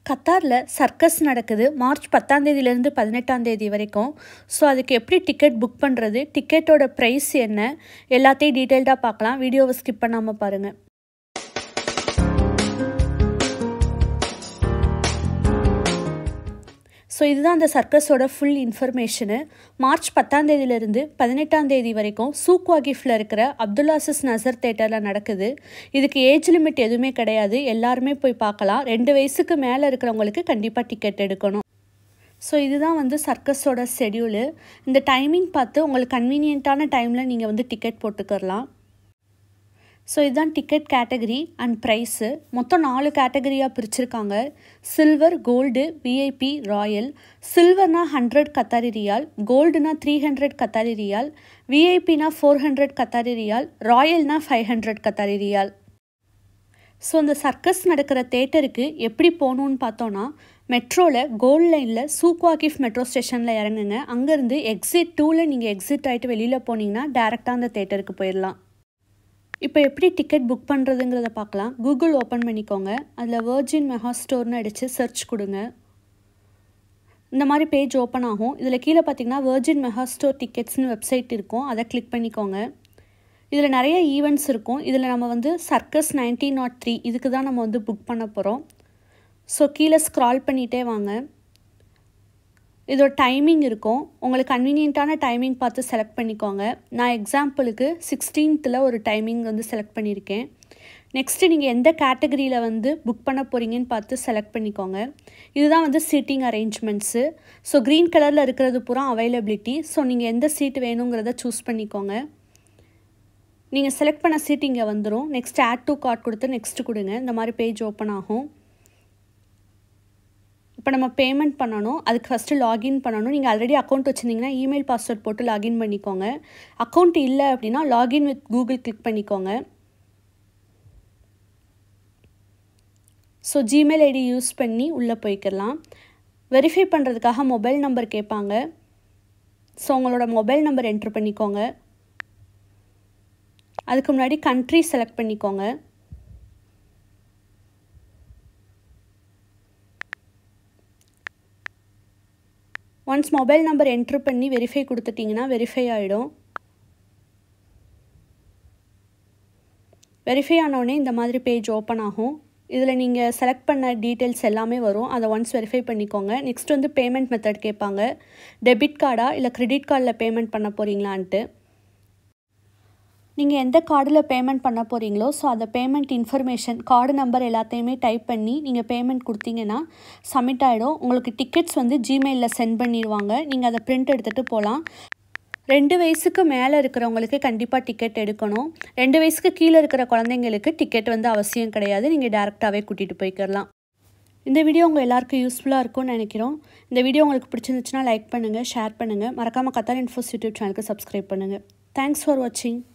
கத்தாரில் சர்க்கஸ் நடக்குது மார்ச் பத்தாம் தேதியிலேருந்து பதினெட்டாம் தேதி வரைக்கும் ஸோ அதுக்கு எப்படி டிக்கெட் புக் பண்ணுறது டிக்கெட்டோட ப்ரைஸ் என்ன எல்லாத்தையும் டீட்டெயில்டாக பார்க்கலாம் வீடியோவை ஸ்கிப் பண்ணாமல் பாருங்கள் ஸோ இதுதான் அந்த சர்க்கஸோட ஃபுல் இன்ஃபர்மேஷனு மார்ச் பத்தாம் தேதியிலேருந்து பதினெட்டாம் தேதி வரைக்கும் சூக் வாகிஃபில் இருக்கிற அப்துல்லாசிஸ் நசர் தேட்டரில் நடக்குது இதுக்கு ஏஜ் லிமிட் எதுவுமே கிடையாது எல்லாருமே போய் பார்க்கலாம் ரெண்டு வயசுக்கு மேலே இருக்கிறவங்களுக்கு கண்டிப்பாக டிக்கெட் எடுக்கணும் ஸோ இதுதான் வந்து சர்க்கஸோட ஷெடியூலு இந்த டைமிங் பார்த்து உங்களுக்கு கன்வீனியண்ட்டான டைமில் நீங்கள் வந்து டிக்கெட் போட்டுக்கலாம் ஸோ இதுதான் டிக்கெட் கேட்டகரி அண்ட் ப்ரைஸு மொத்தம் நாலு கேட்டகரியாக பிரிச்சிருக்காங்க சில்வர் கோல்டு விஐபி ராயல் சில்வர்னா ஹண்ட்ரட் கத்தாரி ரியால் கோல்டுனா த்ரீ ஹண்ட்ரட் கத்தாரி ரியால் விஐபினா ஃபோர் ஹண்ட்ரட் கத்தாரி ரியால் ராயல்னா five hundred Qatari riyal so அந்த சர்க்கஸ் நடக்கிற தேட்டருக்கு எப்படி போகணுன்னு பார்த்தோன்னா மெட்ரோவில் கோல்ட் லைனில் சூக்வாகிஃப் மெட்ரோ ஸ்டேஷனில் இறங்குங்க அங்கேருந்து எக்ஸிட் டூவில் நீங்கள் எக்ஸிட் ஆகிட்டு வெளியில் போனீங்கன்னா டேரெக்டாக அந்த தேட்டருக்கு போயிடலாம் இப்போ எப்படி டிக்கெட் புக் பண்ணுறதுங்கிறத பார்க்கலாம் கூகுள் ஓப்பன் பண்ணிக்கோங்க அதில் வேர்ஜின் மெகா ஸ்டோர்னு அடித்து சர்ச் கொடுங்க இந்த மாதிரி பேஜ் ஓப்பன் ஆகும் இதில் கீழே பார்த்தீங்கன்னா வேர்ஜின் மெகா ஸ்டோர் டிக்கெட்ஸ்னு வெப்சைட் இருக்கும் அதை கிளிக் பண்ணிக்கோங்க இதில் நிறைய ஈவெண்ட்ஸ் இருக்கும் இதில் நம்ம வந்து சர்க்கஸ் நைன்டீன் நாட் த்ரீ இதுக்கு தான் நம்ம வந்து புக் பண்ண போகிறோம் ஸோ கீழே ஸ்க்ரால் பண்ணிகிட்டே வாங்க இதோட டைமிங் இருக்கும் உங்களுக்கு கன்வீனியண்ட்டான டைமிங் பார்த்து செலக்ட் பண்ணிக்கோங்க நான் எக்ஸாம்பிளுக்கு சிக்ஸ்டீன்த்தில் ஒரு டைமிங் வந்து செலக்ட் பண்ணியிருக்கேன் நெக்ஸ்ட்டு நீங்கள் எந்த கேட்டகரியில் வந்து புக் பண்ண போகிறீங்கன்னு பார்த்து செலக்ட் பண்ணிக்கோங்க இதுதான் வந்து சீட்டிங் அரேஞ்ச்மெண்ட்ஸு ஸோ க்ரீன் கலரில் இருக்கிறது பூரா அவைலபிலிட்டி ஸோ நீங்கள் எந்த சீட் வேணுங்கிறத சூஸ் பண்ணிக்கோங்க நீங்கள் செலக்ட் பண்ண சீட் இங்கே வந்துடும் நெக்ஸ்ட் ஆட் டு கார்ட் கொடுத்து நெக்ஸ்ட்டு கொடுங்க இந்த மாதிரி பேஜ் ஓப்பன் ஆகும் இப்போ நம்ம பேமெண்ட் பண்ணணும் அதுக்கு ஃபஸ்ட்டு லாகின் பண்ணணும் நீங்கள் ஆல்ரெடி அக்கௌண்ட் வச்சுருந்தீங்கன்னா இமெயில் பாஸ்வேர்ட் போட்டு லாகின் பண்ணிக்கோங்க அக்கௌண்ட் இல்லை அப்படின்னா லாகின் வித் கூகுள் கிளிக் பண்ணிக்கோங்க ஸோ ஜிமெயில் ஐடி யூஸ் பண்ணி உள்ளே போய்க்கலாம் வெரிஃபை பண்ணுறதுக்காக மொபைல் நம்பர் கேட்பாங்க ஸோ உங்களோட மொபைல் நம்பர் என்ட்ரு பண்ணிக்கோங்க அதுக்கு முன்னாடி கண்ட்ரி செலக்ட் பண்ணிக்கோங்க ஒன்ஸ் மொபைல் நம்பர் என்ட்ரு பண்ணி வெரிஃபை கொடுத்துட்டிங்கன்னா வெரிஃபை ஆகிடும் வெரிஃபை ஆனோடனே இந்த மாதிரி பேஜ் ஓப்பன் ஆகும் இதில் நீங்கள் செலக்ட் பண்ண டீட்டெயில்ஸ் எல்லாமே வரும் அதை ஒன்ஸ் வெரிஃபை பண்ணிக்கோங்க நெக்ஸ்ட் வந்து பேமெண்ட் மெத்தட் கேட்பாங்க டெபிட் கார்டா இல்லை கிரெடிட் கார்டில் பேமெண்ட் பண்ண போகிறீங்களான்ட்டு நீங்கள் எந்த கார்டில் பேமெண்ட் பண்ண போகிறீங்களோ ஸோ அந்த பேமெண்ட் இன்ஃபர்மேஷன் கார்டு நம்பர் எல்லாத்தையுமே டைப் பண்ணி நீங்கள் பேமெண்ட் கொடுத்தீங்கன்னா சப்மிட் ஆகிடும் உங்களுக்கு டிக்கெட்ஸ் வந்து ஜிமெயிலில் சென்ட் பண்ணிடுவாங்க நீங்கள் அதை பிரிண்ட் எடுத்துகிட்டு போகலாம் ரெண்டு வயசுக்கு மேலே இருக்கிறவங்களுக்கு கண்டிப்பாக டிக்கெட் எடுக்கணும் ரெண்டு வயசுக்கு கீழே இருக்கிற குழந்தைங்களுக்கு டிக்கெட் வந்து அவசியம் கிடையாது நீங்கள் டேரெக்டாகவே கூட்டிகிட்டு போய்க்கிடலாம் இந்த வீடியோ உங்கள் எல்லாருக்கும் யூஸ்ஃபுல்லாக இருக்கும்னு நினைக்கிறோம் இந்த வீடியோ உங்களுக்கு பிடிச்சிருந்துச்சுன்னா லைக் பண்ணுங்கள் ஷேர் பண்ணுங்கள் மறக்காமல் கத்தார் இன்ஃபோஸ் யூடியூப் சேனலுக்கு சப்ஸ்கிரைப் பண்ணுங்கள் தேங்க்ஸ் ஃபார் வாட்சிங்